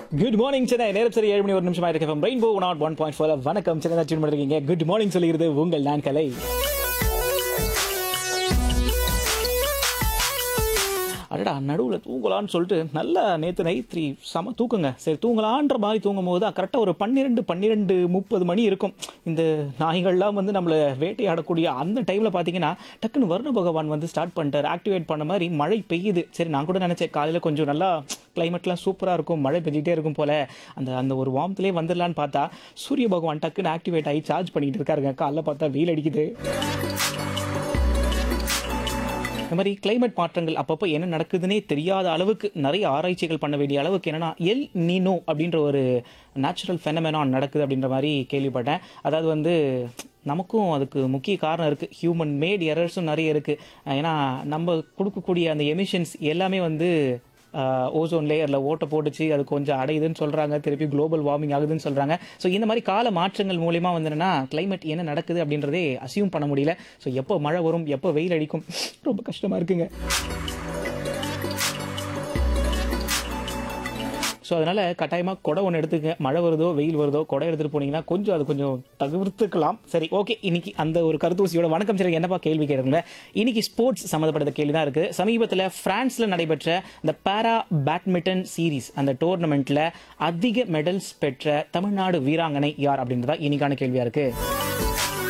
good morning Chennai நேரம் சரி ஏழு மணி ஒரு நிமிஷம் ஆயிருக்கு rainbow naught one point four வணக்கம் சென்னை தான் டியூன் பண்ணிருக்கீங்க குட் மார்னிங் சொல்லிடுது உங்கள் நான் கலை அடடா நடுவில் தூங்கலான்னு சொல்லிட்டு நல்லா நேற்று நைட் த்ரீ செம தூக்குங்க சரி தூங்கலான்ற மாதிரி தூங்கும் போது கரெக்டாக ஒரு பன்னிரெண்டு பன்னிரெண்டு முப்பது மணி இருக்கும் இந்த நாய்கள்லாம் வந்து நம்மளை வேட்டையாடக்கூடிய அந்த டைமில் பார்த்தீங்கன்னா டக்குன்னு வருண பகவான் வந்து ஸ்டார்ட் பண்ணிட்டார் ஆக்டிவேட் பண்ண மாதிரி மழை பெய்யுது சரி நான் கூட நினச்சேன் காலையில் கொஞ்சம் நல்லா கிளைமேட்லாம் சூப்பராக இருக்கும் மழை பெஞ்சிக்கிட்டே இருக்கும் போல அந்த அந்த ஒரு வார்ம்த்லேயே வந்துடலான்னு பார்த்தா சூரிய பகவான் டக்குன்னு ஆக்டிவேட் ஆகி சார்ஜ் பண்ணிட்டு இருக்காருங்க காலைல பார்த்தா வெயில் அடிக்குது இந்த மாதிரி கிளைமேட் மாற்றங்கள் அப்பப்போ என்ன நடக்குதுன்னே தெரியாத அளவுக்கு நிறைய ஆராய்ச்சிகள் பண்ண வேண்டிய அளவுக்கு என்னன்னா எல் நீனோ அப்படின்ற ஒரு நேச்சுரல் ஃபெனமெனான் நடக்குது அப்படின்ற மாதிரி கேள்விப்பட்டேன் அதாவது வந்து நமக்கும் அதுக்கு முக்கிய காரணம் இருக்குது ஹியூமன் மேட் எரர்ஸும் நிறைய இருக்குது ஏன்னா நம்ம கொடுக்கக்கூடிய அந்த எமிஷன்ஸ் எல்லாமே வந்து ஓசோன் லேயரில் ஓட்டை போட்டுச்சு அது கொஞ்சம் அடையுதுன்னு சொல்கிறாங்க திருப்பி குளோபல் வார்மிங் ஆகுதுன்னு சொல்கிறாங்க ஸோ இந்த மாதிரி கால மாற்றங்கள் மூலிமா வந்து என்னன்னா கிளைமேட் என்ன நடக்குது அப்படின்றதே அசியூம் பண்ண முடியல ஸோ எப்போ மழை வரும் எப்போ வெயில் அடிக்கும் ரொம்ப கஷ்டமாக இருக்குங்க ஸோ அதனால் கட்டாயமாக குடை ஒன்று எடுத்துக்க மழை வருதோ வெயில் வருதோ குடை எடுத்துகிட்டு போனீங்கன்னா கொஞ்சம் அது கொஞ்சம் தவிர்த்துக்கலாம் சரி ஓகே இன்னைக்கு அந்த ஒரு கருத்தூசியோட வணக்கம் சரி என்னப்பா கேள்வி கேட்குறீங்க இன்னைக்கு ஸ்போர்ட்ஸ் சம்மந்தப்பட்ட கேள்வி தான் இருக்குது சமீபத்தில் ஃப்ரான்ஸில் நடைபெற்ற இந்த பேரா பேட்மிண்டன் சீரீஸ் அந்த டோர்னமெண்ட்டில் அதிக மெடல்ஸ் பெற்ற தமிழ்நாடு வீராங்கனை யார் அப்படின்றதா இன்னைக்கான கேள்வியாக இருக்குது